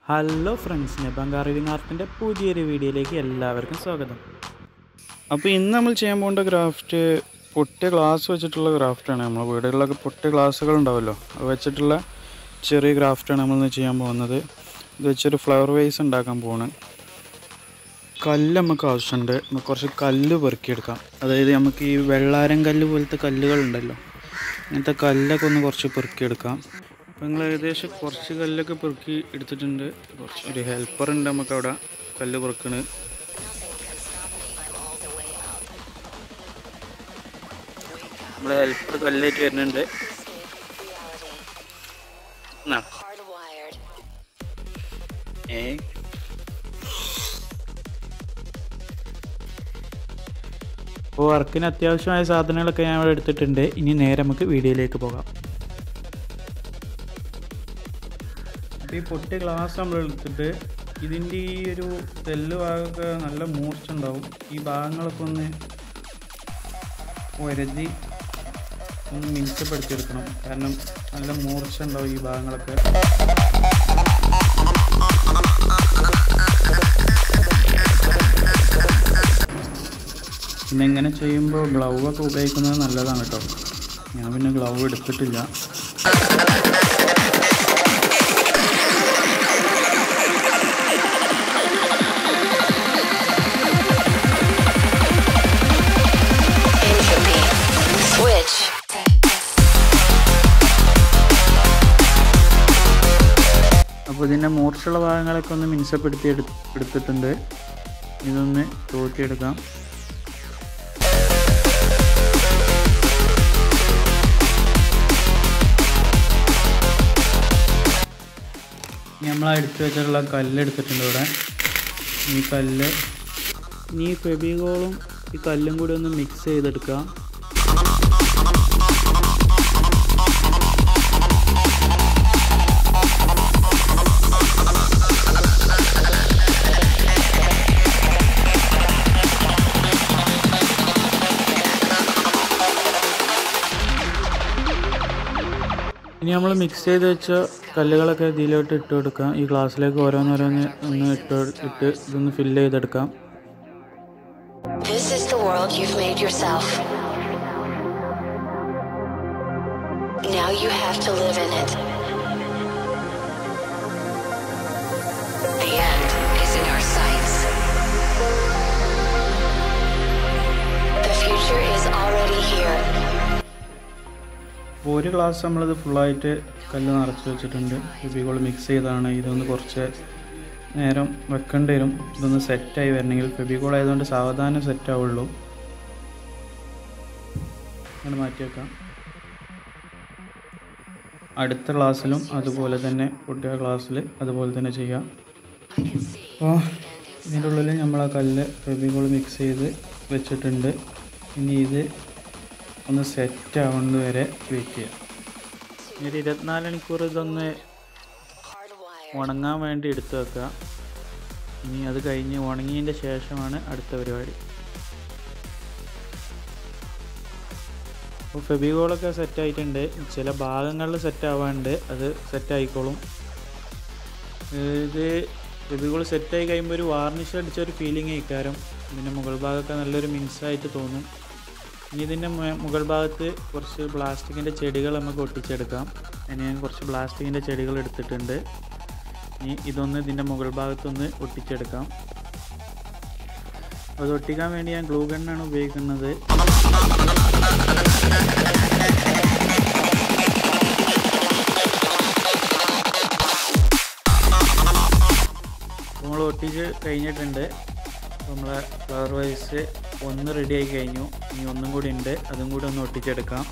Hello friends നെബാങ്ക അറിവിംഗ് ആർട്ടിൻ്റെ പുതിയൊരു വീഡിയോയിലേക്ക് എല്ലാവർക്കും സ്വാഗതം അപ്പോൾ ഇന്ന് നമ്മൾ ചെയ്യാൻ പോകേണ്ട ക്രാഫ്റ്റ് പൊട്ടിയ ഗ്ലാസ് വെച്ചിട്ടുള്ള ക്രാഫ്റ്റാണ് നമ്മൾ വീടുകളിലൊക്കെ പൊട്ടിയ ഗ്ലാസ്സുകൾ ഉണ്ടാവുമല്ലോ അത് വെച്ചിട്ടുള്ള ചെറിയ ക്രാഫ്റ്റാണ് നമ്മൾ ഇന്ന് ചെയ്യാൻ പോകുന്നത് ഇത് വെച്ചൊരു ഫ്ലവർ വേസ് ഉണ്ടാക്കാൻ പോവാണ് കല്ല് നമുക്ക് ആവശ്യമുണ്ട് നമുക്ക് കുറച്ച് കല്ല് പെറുക്കിയെടുക്കാം അതായത് നമുക്ക് ഈ വെള്ളാരം കല്ല് പോലത്തെ കല്ലുകളുണ്ടല്ലോ അങ്ങനത്തെ കല്ലൊക്കെ ഒന്ന് കുറച്ച് പെറുക്കിയെടുക്കാം അപ്പോൾ നിങ്ങൾ ഏകദേശം കുറച്ച് കല്ലൊക്കെ പെറുക്കി എടുത്തിട്ടുണ്ട് കുറച്ച് ഒരു ഹെൽപ്പർ ഉണ്ട് നമുക്ക് അവിടെ കല്ല് പെറുക്കണ് നമ്മുടെ ഹെൽപ്പർ കല്ലായിട്ട് വരുന്നുണ്ട് എന്നാ. Hardwired. ഏ അപ്പോൾ വർക്കിന് അത്യാവശ്യമായ സാധനങ്ങളൊക്കെ ഞാൻ ഇവിടെ എടുത്തിട്ടുണ്ട് ഇനി നേരെ നമുക്ക് വീഡിയോയിലേക്ക് പോകാം അപ്പോൾ ഈ പൊട്ടിയ ഗ്ലാസ് നമ്മൾ എടുത്തിട്ട് ഇതിൻ്റെ ഈ ഒരു തെല്ല് ഭാഗമൊക്കെ നല്ല മൂർച്ച ഉണ്ടാവും ഈ ഭാഗങ്ങളൊക്കെ ഒന്ന് ഒരതി ഒന്ന് മിനുസപ്പെടുത്തിയെടുക്കണം കാരണം നല്ല മൂർച്ച ഉണ്ടാവും ഈ ഭാഗങ്ങളൊക്കെ പിന്നെ ഇങ്ങനെ ചെയ്യുമ്പോൾ ഗ്ലൗ ഒക്കെ ഉപയോഗിക്കുന്നത് നല്ലതാണ് കേട്ടോ ഞാൻ പിന്നെ ഗ്ലൗ എടുത്തിട്ടില്ല Entropy. Switch. അപ്പോൾ ഇതിൻ്റെ മൂർച്ചയുള്ള ഭാഗങ്ങളൊക്കെ ഒന്ന് മിനുസപ്പെടുത്തി എടു എടുത്തിട്ടുണ്ട് ഇതൊന്ന് തോറ്റിയെടുക്കാം നമ്മൾ എടുത്തു വെച്ചിട്ടുള്ള കല്ല് എടുത്തിട്ടുണ്ട് ഇവിടെ ഈ കല്ല് ഇനി ഈ ഫെബികോളും ഈ കല്ലും കൂടി ഒന്ന് മിക്സ് ചെയ്തെടുക്കാം ഇനി നമ്മൾ മിക്സ് ചെയ്ത് വെച്ച കല്ലുകളൊക്കെ ഇതിലോട്ട് ഇട്ട് കൊടുക്കാം ഈ ഗ്ലാസ്സിലേക്ക് ഓരോന്നോരോന്ന് ഒന്ന് ഇട്ട് ഇട്ട് ഇതൊന്ന് ഫില്ല് ചെയ്തെടുക്കാം This is the world you've made yourself. Now you have to live in it. The end is in our sights. The future is already here. അപ്പോൾ ഒരു ഗ്ലാസ് നമ്മളിത് ഫുള്ളായിട്ട് കല്ല് നിറച്ച് വെച്ചിട്ടുണ്ട് ഫെബികോൾ മിക്സ് ചെയ്താണ് ഇതൊന്ന് കുറച്ച് നേരം വെക്കേണ്ടി വരും ഇതൊന്ന് സെറ്റായി വരണമെങ്കിൽ ഫെബികോൾ ആയതുകൊണ്ട് സാവധാനം സെറ്റ് ആവുള്ളൂ അങ്ങനെ മാറ്റി വെക്കാം അടുത്ത ക്ലാസ്സിലും അതുപോലെ തന്നെ പൊട്ടിയ ക്ലാസ്സിൽ അതുപോലെ തന്നെ ചെയ്യാം അപ്പോൾ ഇതിൻ്റെ ഉള്ളിൽ നമ്മൾ ആ കല്ല് ഫെബികോൾ മിക്സ് ചെയ്ത് വെച്ചിട്ടുണ്ട് ഇനി ഇത് ഒന്ന് സെറ്റ് ആവുന്നത് വരെ വെയിറ്റ് ചെയ്യാം ഒരു ഇരുപത്തിനാല് മണിക്കൂർ ഇതൊന്ന് Hardwired. ഉണങ്ങാൻ വേണ്ടി എടുത്തു വെക്കുക ഇനി അത് കഴിഞ്ഞ് ഉണങ്ങിയതിൻ്റെ ശേഷമാണ് അടുത്ത പരിപാടി അപ്പോൾ ഫെബികോളൊക്കെ സെറ്റ് ആയിട്ടുണ്ട് ചില ഭാഗങ്ങളിൽ സെറ്റ് ആവാണ്ട് അത് സെറ്റ് ആയിക്കോളും ഇത് ഫെബികോൾ സെറ്റായി കഴിയുമ്പോൾ ഒരു വാർണിഷ് അടിച്ച ഒരു ഫീലിംഗ് ആയിക്കാരം ഇതിൻ്റെ മുകൾ ഭാഗമൊക്കെ നല്ലൊരു മിൻസായിട്ട് തോന്നും ഇനി ഇതിൻ്റെ മു- മുകൾ ഭാഗത്ത് കുറച്ച് പ്ലാസ്റ്റിക്കിൻ്റെ ചെടികൾ നമുക്ക് ഒട്ടിച്ചെടുക്കാം അതിന് ഞാൻ കുറച്ച് പ്ലാസ്റ്റിക്കിൻ്റെ ചെടികൾ എടുത്തിട്ടുണ്ട് ഇനി ഇതൊന്ന് ഇതിൻ്റെ മുകൾ ഭാഗത്തൊന്ന് ഒട്ടിച്ചെടുക്കാം അത് ഒട്ടിക്കാൻ വേണ്ടി ഞാൻ ഗ്ലൂ ഗണ്ണാണ് ഉപയോഗിക്കുന്നത് നമ്മൾ ഒട്ടിച്ച് കഴിഞ്ഞിട്ടുണ്ട് നമ്മളെ ഫ്ലവർ വൈസ് ഒന്ന് റെഡി ആയി കഴിഞ്ഞു ഇനി ഒന്നും കൂടി ഉണ്ട് അതും കൂടി ഒന്ന് ഒട്ടിച്ചെടുക്കാം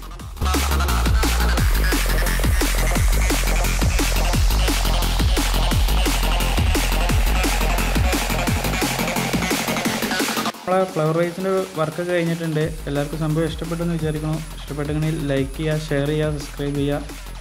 നമ്മളെ ഫ്ലവർ വൈസിൻ്റെ വർക്ക് കഴിഞ്ഞിട്ടുണ്ട് എല്ലാവർക്കും സംഭവം ഇഷ്ടപ്പെട്ടെന്ന് വിചാരിക്കണം ഇഷ്ടപ്പെട്ടെങ്കിൽ ലൈക്ക് ചെയ്യുക ഷെയർ ചെയ്യുക സബ്സ്ക്രൈബ് ചെയ്യുക